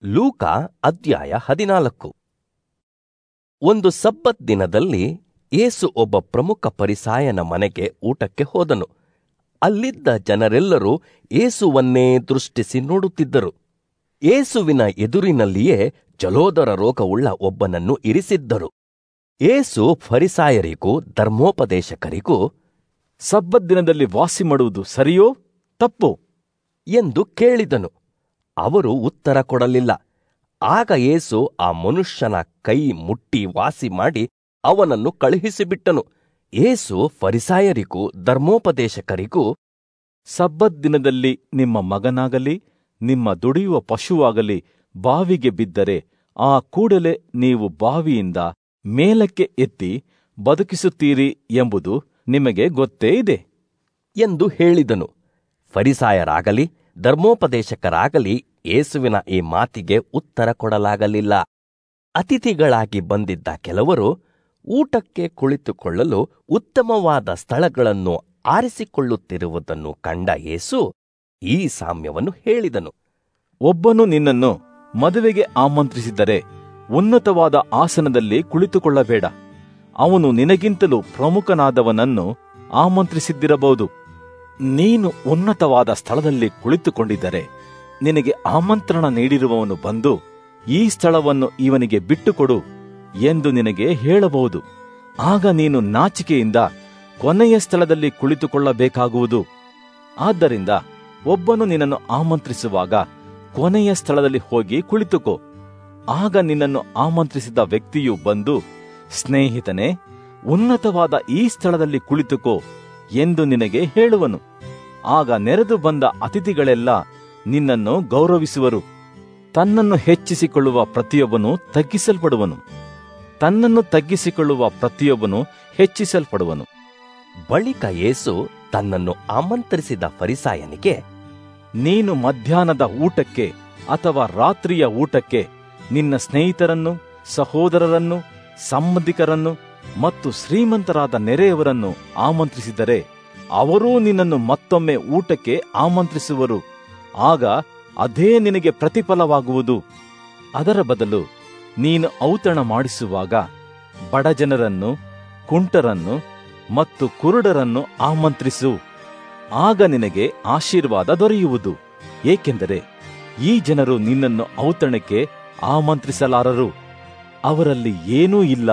ಲೂಕ ಅಧ್ಯಾಯ ಹದಿನಾಲ್ಕು ಒಂದು ಸಬ್ಬತ್ ದಿನದಲ್ಲಿ ಯೇಸು ಒಬ್ಬ ಪ್ರಮುಖ ಪರಿಸಾಯನ ಮನೆಗೆ ಊಟಕ್ಕೆ ಹೋದನು ಅಲ್ಲಿದ್ದ ಜನರೆಲ್ಲರೂ ಯೇಸುವನ್ನೇ ದೃಷ್ಟಿಸಿ ನೋಡುತ್ತಿದ್ದರು ಯೇಸುವಿನ ಎದುರಿನಲ್ಲಿಯೇ ಜಲೋದರ ರೋಗವುಳ್ಳ ಒಬ್ಬನನ್ನು ಇರಿಸಿದ್ದರು ಯೇಸು ಫರಿಸಾಯರಿಗೂ ಧರ್ಮೋಪದೇಶಕರಿಗೂ ಸಬ್ಬತ್ ದಿನದಲ್ಲಿ ವಾಸಿ ಮಾಡುವುದು ಸರಿಯೋ ತಪ್ಪೋ ಎಂದು ಕೇಳಿದನು ಅವರು ಉತ್ತರ ಕೊಡಲಿಲ್ಲ ಆಗ ಯೇಸು ಆ ಮನುಷ್ಯನ ಕೈ ಮುಟ್ಟಿ ವಾಸಿ ಮಾಡಿ ಅವನನ್ನು ಕಳುಹಿಸಿಬಿಟ್ಟನು ಯೇಸು ಫರಿಸಾಯರಿಗೂ ಧರ್ಮೋಪದೇಶಕರಿಗೂ ಸಬ್ಬತ್ ದಿನದಲ್ಲಿ ನಿಮ್ಮ ಮಗನಾಗಲಿ ನಿಮ್ಮ ದುಡಿಯುವ ಪಶುವಾಗಲಿ ಬಾವಿಗೆ ಬಿದ್ದರೆ ಆ ಕೂಡಲೇ ನೀವು ಬಾವಿಯಿಂದ ಮೇಲಕ್ಕೆ ಎತ್ತಿ ಬದುಕಿಸುತ್ತೀರಿ ಎಂಬುದು ನಿಮಗೆ ಗೊತ್ತೇ ಇದೆ ಎಂದು ಹೇಳಿದನು ಫರಿಸಾಯರಾಗಲಿ ಧರ್ಮೋಪದೇಶಕರಾಗಲಿ ಯೇಸುವಿನ ಈ ಮಾತಿಗೆ ಉತ್ತರ ಕೊಡಲಾಗಲಿಲ್ಲ ಅತಿಥಿಗಳಾಗಿ ಬಂದಿದ್ದ ಕೆಲವರು ಊಟಕ್ಕೆ ಕುಳಿತುಕೊಳ್ಳಲು ಉತ್ತಮವಾದ ಸ್ಥಳಗಳನ್ನು ಆರಿಸಿಕೊಳ್ಳುತ್ತಿರುವುದನ್ನು ಕಂಡ ಯೇಸು ಈ ಸಾಮ್ಯವನ್ನು ಹೇಳಿದನು ಒಬ್ಬನು ನಿನ್ನನ್ನು ಮದುವೆಗೆ ಆಮಂತ್ರಿಸಿದ್ದರೆ ಉನ್ನತವಾದ ಆಸನದಲ್ಲಿ ಕುಳಿತುಕೊಳ್ಳಬೇಡ ಅವನು ನಿನಗಿಂತಲೂ ಪ್ರಮುಖನಾದವನನ್ನು ಆಮಂತ್ರಿಸಿದ್ದಿರಬಹುದು ನೀನು ಉನ್ನತವಾದ ಸ್ಥಳದಲ್ಲಿ ಕುಳಿತುಕೊಂಡಿದ್ದರೆ ನಿನಗೆ ಆಮಂತ್ರಣ ನೀಡಿರುವವನು ಬಂದು ಈ ಸ್ಥಳವನ್ನು ಇವನಿಗೆ ಬಿಟ್ಟುಕೊಡು ಎಂದು ನಿನಗೆ ಹೇಳಬಹುದು ಆಗ ನೀನು ನಾಚಿಕೆಯಿಂದ ಕೊನೆಯ ಸ್ಥಳದಲ್ಲಿ ಕುಳಿತುಕೊಳ್ಳಬೇಕಾಗುವುದು ಆದ್ದರಿಂದ ಒಬ್ಬನು ನಿನ್ನನ್ನು ಆಮಂತ್ರಿಸುವಾಗ ಕೊನೆಯ ಸ್ಥಳದಲ್ಲಿ ಹೋಗಿ ಕುಳಿತುಕೋ ಆಗ ನಿನ್ನನ್ನು ಆಮಂತ್ರಿಸಿದ ವ್ಯಕ್ತಿಯು ಬಂದು ಸ್ನೇಹಿತನೇ ಉನ್ನತವಾದ ಈ ಸ್ಥಳದಲ್ಲಿ ಕುಳಿತುಕೋ ಎಂದು ನಿನಗೆ ಹೇಳುವನು ಆಗ ನೆರೆದು ಬಂದ ಅತಿಥಿಗಳೆಲ್ಲ ನಿನ್ನನ್ನು ಗೌರವಿಸುವರು ತನ್ನನ್ನು ಹೆಚ್ಚಿಸಿಕೊಳ್ಳುವ ಪ್ರತಿಯೊಬ್ಬನು ತಗ್ಗಿಸಲ್ಪಡುವನು ತನ್ನನ್ನು ತಗ್ಗಿಸಿಕೊಳ್ಳುವ ಪ್ರತಿಯೊಬ್ಬನು ಹೆಚ್ಚಿಸಲ್ಪಡುವನು ಬಳಿಕ ಯೇಸು ತನ್ನನ್ನು ಆಮಂತ್ರಿಸಿದ ಫರಿಸಾಯನಿಗೆ ನೀನು ಮಧ್ಯಾಹ್ನದ ಊಟಕ್ಕೆ ಅಥವಾ ರಾತ್ರಿಯ ಊಟಕ್ಕೆ ನಿನ್ನ ಸ್ನೇಹಿತರನ್ನು ಸಹೋದರರನ್ನು ಸಂಬಂಧಿಕರನ್ನು ಮತ್ತು ಶ್ರೀಮಂತರಾದ ನೆರೆಯವರನ್ನು ಆಮಂತ್ರಿಸಿದರೆ ಅವರೂ ನಿನ್ನನ್ನು ಮತ್ತೊಮ್ಮೆ ಊಟಕ್ಕೆ ಆಮಂತ್ರಿಸುವರು ಆಗ ಅದೇ ನಿನಗೆ ಪ್ರತಿಫಲವಾಗುವುದು ಅದರ ಬದಲು ನೀನು ಔತಣ ಮಾಡಿಸುವಾಗ ಬಡಜನರನ್ನು ಕುಂಟರನ್ನು ಮತ್ತು ಕುರುಡರನ್ನು ಆಮಂತ್ರಿಸು ಆಗ ನಿನಗೆ ಆಶೀರ್ವಾದ ದೊರೆಯುವುದು ಏಕೆಂದರೆ ಈ ಜನರು ನಿನ್ನನ್ನು ಔತಣಕ್ಕೆ ಆಮಂತ್ರಿಸಲಾರರು ಅವರಲ್ಲಿ ಏನೂ ಇಲ್ಲ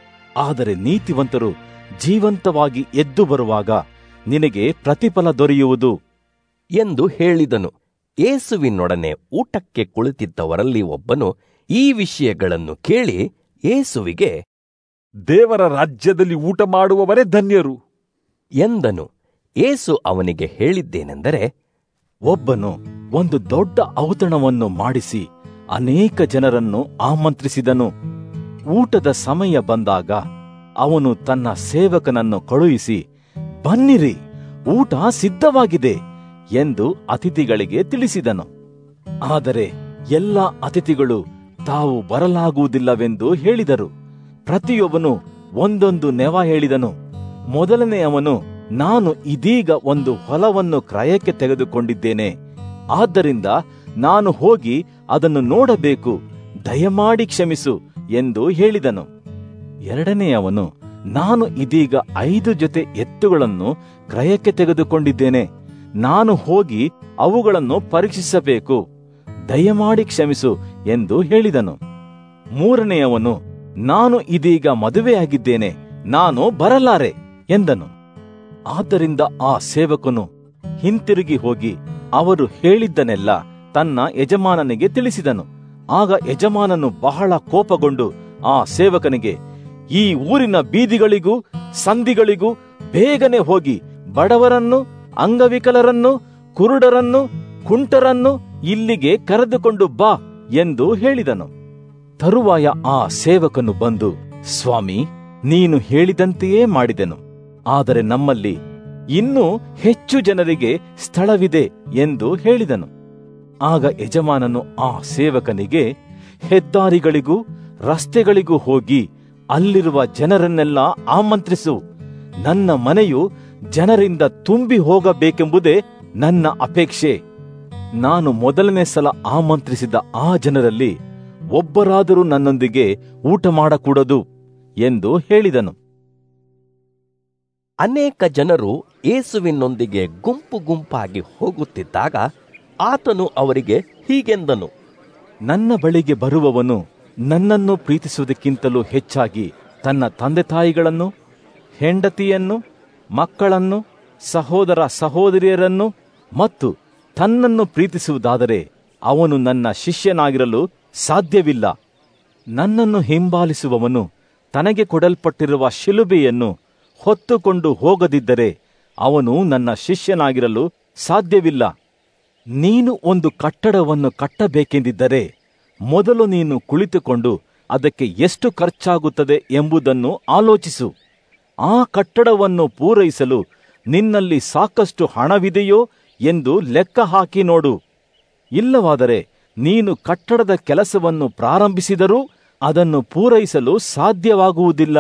ಆದರೆ ನೀತಿವಂತರು ಜೀವಂತವಾಗಿ ಎದ್ದು ಬರುವಾಗ ನಿನಗೆ ಪ್ರತಿಫಲ ದೊರೆಯುವುದು ಎಂದು ಹೇಳಿದನು ಯೇಸುವಿನೊಡನೆ ಊಟಕ್ಕೆ ಕುಳಿತಿದ್ದವರಲ್ಲಿ ಒಬ್ಬನು ಈ ವಿಷಯಗಳನ್ನು ಕೇಳಿ ಯೇಸುವಿಗೆ ದೇವರ ರಾಜ್ಯದಲ್ಲಿ ಊಟ ಮಾಡುವವರೇ ಧನ್ಯರು ಎಂದನು ಯೇಸು ಅವನಿಗೆ ಹೇಳಿದ್ದೇನೆಂದರೆ ಒಬ್ಬನು ಒಂದು ದೊಡ್ಡ ಔತಣವನ್ನು ಮಾಡಿಸಿ ಅನೇಕ ಜನರನ್ನು ಆಮಂತ್ರಿಸಿದನು ಊಟದ ಸಮಯ ಬಂದಾಗ ಅವನು ತನ್ನ ಸೇವಕನನ್ನು ಕಳುಹಿಸಿ ಬನ್ನಿರಿ ಊಟ ಸಿದ್ಧವಾಗಿದೆ ಎಂದು ಅತಿಥಿಗಳಿಗೆ ತಿಳಿಸಿದನು ಆದರೆ ಎಲ್ಲ ಅತಿಥಿಗಳು ತಾವು ಬರಲಾಗುವುದಿಲ್ಲವೆಂದು ಹೇಳಿದರು ಪ್ರತಿಯೊಬ್ಬನು ಒಂದೊಂದು ನೆವ ಹೇಳಿದನು ಮೊದಲನೆಯವನು ನಾನು ಇದೀಗ ಒಂದು ಹೊಲವನ್ನು ಕ್ರಯಕ್ಕೆ ತೆಗೆದುಕೊಂಡಿದ್ದೇನೆ ಆದ್ದರಿಂದ ನಾನು ಹೋಗಿ ಅದನ್ನು ನೋಡಬೇಕು ದಯಮಾಡಿ ಕ್ಷಮಿಸು ಎಂದು ಹೇಳಿದನು ಎರಡನೆಯವನು ನಾನು ಇದೀಗ ಐದು ಜೊತೆ ಎತ್ತುಗಳನ್ನು ಕ್ರಯಕ್ಕೆ ತೆಗೆದುಕೊಂಡಿದ್ದೇನೆ ನಾನು ಹೋಗಿ ಅವುಗಳನ್ನು ಪರೀಕ್ಷಿಸಬೇಕು ದಯಮಾಡಿ ಕ್ಷಮಿಸು ಎಂದು ಹೇಳಿದನು ಮೂರನೆಯವನು ನಾನು ಇದೀಗ ಮದುವೆಯಾಗಿದ್ದೇನೆ ನಾನು ಬರಲಾರೆ ಎಂದನು ಆದ್ದರಿಂದ ಆ ಸೇವಕನು ಹಿಂತಿರುಗಿ ಹೋಗಿ ಅವರು ಹೇಳಿದ್ದನೆಲ್ಲ ತನ್ನ ಯಜಮಾನನಿಗೆ ತಿಳಿಸಿದನು ಆಗ ಯಜಮಾನನು ಬಹಳ ಕೋಪಗೊಂಡು ಆ ಸೇವಕನಿಗೆ ಈ ಊರಿನ ಬೀದಿಗಳಿಗೂ ಸಂದಿಗಳಿಗೂ ಬೇಗನೆ ಹೋಗಿ ಬಡವರನ್ನು ಅಂಗವಿಕಲರನ್ನು ಕುರುಡರನ್ನು ಕುಂಟರನ್ನು ಇಲ್ಲಿಗೆ ಕರೆದುಕೊಂಡು ಬಾ ಎಂದು ಹೇಳಿದನು ತರುವಾಯ ಆ ಸೇವಕನು ಬಂದು ಸ್ವಾಮಿ ನೀನು ಹೇಳಿದಂತೆಯೇ ಮಾಡಿದೆನು ಆದರೆ ನಮ್ಮಲ್ಲಿ ಇನ್ನೂ ಹೆಚ್ಚು ಜನರಿಗೆ ಸ್ಥಳವಿದೆ ಎಂದು ಹೇಳಿದನು ಆಗ ಯಜಮಾನನು ಆ ಸೇವಕನಿಗೆ ಹೆದ್ದಾರಿಗಳಿಗೂ ರಸ್ತೆಗಳಿಗೂ ಹೋಗಿ ಅಲ್ಲಿರುವ ಜನರನ್ನೆಲ್ಲ ಆಮಂತ್ರಿಸು ನನ್ನ ಮನೆಯು ಜನರಿಂದ ತುಂಬಿ ಹೋಗಬೇಕೆಂಬುದೇ ನನ್ನ ಅಪೇಕ್ಷೆ ನಾನು ಮೊದಲನೇ ಸಲ ಆಮಂತ್ರಿಸಿದ ಆ ಜನರಲ್ಲಿ ಒಬ್ಬರಾದರೂ ನನ್ನೊಂದಿಗೆ ಊಟ ಮಾಡಕೂಡದು ಎಂದು ಹೇಳಿದನು ಅನೇಕ ಜನರು ಯೇಸುವಿನೊಂದಿಗೆ ಗುಂಪು ಗುಂಪಾಗಿ ಹೋಗುತ್ತಿದ್ದಾಗ ಆತನು ಅವರಿಗೆ ಹೀಗೆಂದನು ನನ್ನ ಬಳಿಗೆ ಬರುವವನು ನನ್ನನ್ನು ಪ್ರೀತಿಸುವುದಕ್ಕಿಂತಲೂ ಹೆಚ್ಚಾಗಿ ತನ್ನ ತಂದೆ ತಾಯಿಗಳನ್ನು ಹೆಂಡತಿಯನ್ನು ಮಕ್ಕಳನ್ನು ಸಹೋದರ ಸಹೋದರಿಯರನ್ನು ಮತ್ತು ತನ್ನನ್ನು ಪ್ರೀತಿಸುವುದಾದರೆ ಅವನು ನನ್ನ ಶಿಷ್ಯನಾಗಿರಲು ಸಾಧ್ಯವಿಲ್ಲ ನನ್ನನ್ನು ಹಿಂಬಾಲಿಸುವವನು ತನಗೆ ಕೊಡಲ್ಪಟ್ಟಿರುವ ಶಿಲುಬೆಯನ್ನು ಹೊತ್ತುಕೊಂಡು ಹೋಗದಿದ್ದರೆ ಅವನು ನನ್ನ ಶಿಷ್ಯನಾಗಿರಲು ಸಾಧ್ಯವಿಲ್ಲ ನೀನು ಒಂದು ಕಟ್ಟಡವನ್ನು ಕಟ್ಟಬೇಕೆಂದಿದ್ದರೆ ಮೊದಲು ನೀನು ಕುಳಿತುಕೊಂಡು ಅದಕ್ಕೆ ಎಷ್ಟು ಖರ್ಚಾಗುತ್ತದೆ ಎಂಬುದನ್ನು ಆಲೋಚಿಸು ಆ ಕಟ್ಟಡವನ್ನು ಪೂರೈಸಲು ನಿನ್ನಲ್ಲಿ ಸಾಕಷ್ಟು ಹಣವಿದೆಯೋ ಎಂದು ಲೆಕ್ಕ ಹಾಕಿ ನೋಡು ಇಲ್ಲವಾದರೆ ನೀನು ಕಟ್ಟಡದ ಕೆಲಸವನ್ನು ಪ್ರಾರಂಭಿಸಿದರೂ ಅದನ್ನು ಪೂರೈಸಲು ಸಾಧ್ಯವಾಗುವುದಿಲ್ಲ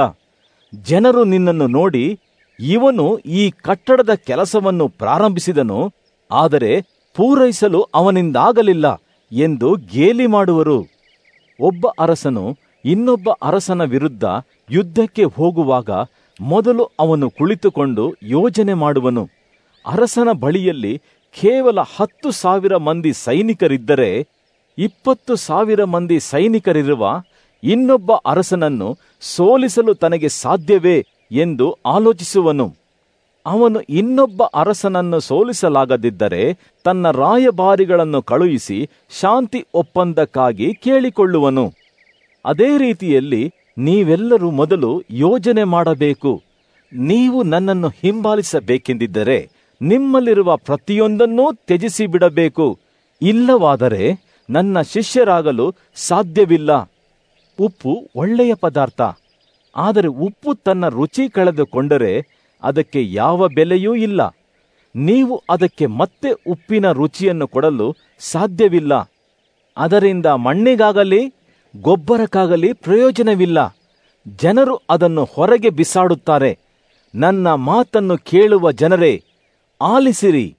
ಜನರು ನಿನ್ನನ್ನು ನೋಡಿ ಇವನು ಈ ಕಟ್ಟಡದ ಕೆಲಸವನ್ನು ಪ್ರಾರಂಭಿಸಿದನು ಆದರೆ ಪೂರೈಸಲು ಅವನಿಂದಾಗಲಿಲ್ಲ ಎಂದು ಗೇಲಿ ಮಾಡುವರು ಒಬ್ಬ ಅರಸನು ಇನ್ನೊಬ್ಬ ಅರಸನ ವಿರುದ್ಧ ಯುದ್ಧಕ್ಕೆ ಹೋಗುವಾಗ ಮೊದಲು ಅವನು ಕುಳಿತುಕೊಂಡು ಯೋಜನೆ ಮಾಡುವನು ಅರಸನ ಬಳಿಯಲ್ಲಿ ಕೇವಲ ಹತ್ತು ಸಾವಿರ ಮಂದಿ ಸೈನಿಕರಿದ್ದರೆ ಇಪ್ಪತ್ತು ಸಾವಿರ ಮಂದಿ ಸೈನಿಕರಿರುವ ಇನ್ನೊಬ್ಬ ಅರಸನನ್ನು ಸೋಲಿಸಲು ತನಗೆ ಸಾಧ್ಯವೇ ಎಂದು ಆಲೋಚಿಸುವನು ಅವನು ಇನ್ನೊಬ್ಬ ಅರಸನನ್ನು ಸೋಲಿಸಲಾಗದಿದ್ದರೆ ತನ್ನ ರಾಯಭಾರಿಗಳನ್ನು ಕಳುಹಿಸಿ ಶಾಂತಿ ಒಪ್ಪಂದಕ್ಕಾಗಿ ಕೇಳಿಕೊಳ್ಳುವನು ಅದೇ ರೀತಿಯಲ್ಲಿ ನೀವೆಲ್ಲರೂ ಮೊದಲು ಯೋಜನೆ ಮಾಡಬೇಕು ನೀವು ನನ್ನನ್ನು ಹಿಂಬಾಲಿಸಬೇಕೆಂದಿದ್ದರೆ ನಿಮ್ಮಲ್ಲಿರುವ ಪ್ರತಿಯೊಂದನ್ನೂ ತ್ಯಜಿಸಿ ಬಿಡಬೇಕು ಇಲ್ಲವಾದರೆ ನನ್ನ ಶಿಷ್ಯರಾಗಲು ಸಾಧ್ಯವಿಲ್ಲ ಉಪ್ಪು ಒಳ್ಳೆಯ ಪದಾರ್ಥ ಆದರೆ ಉಪ್ಪು ತನ್ನ ರುಚಿ ಕಳೆದುಕೊಂಡರೆ ಅದಕ್ಕೆ ಯಾವ ಬೆಲೆಯೂ ಇಲ್ಲ ನೀವು ಅದಕ್ಕೆ ಮತ್ತೆ ಉಪ್ಪಿನ ರುಚಿಯನ್ನು ಕೊಡಲು ಸಾಧ್ಯವಿಲ್ಲ ಅದರಿಂದ ಮಣ್ಣಿಗಾಗಲಿ ಗೊಬ್ಬರಕ್ಕಾಗಲಿ ಪ್ರಯೋಜನವಿಲ್ಲ ಜನರು ಅದನ್ನು ಹೊರಗೆ ಬಿಸಾಡುತ್ತಾರೆ ನನ್ನ ಮಾತನ್ನು ಕೇಳುವ ಜನರೇ ಆಲಿಸಿರಿ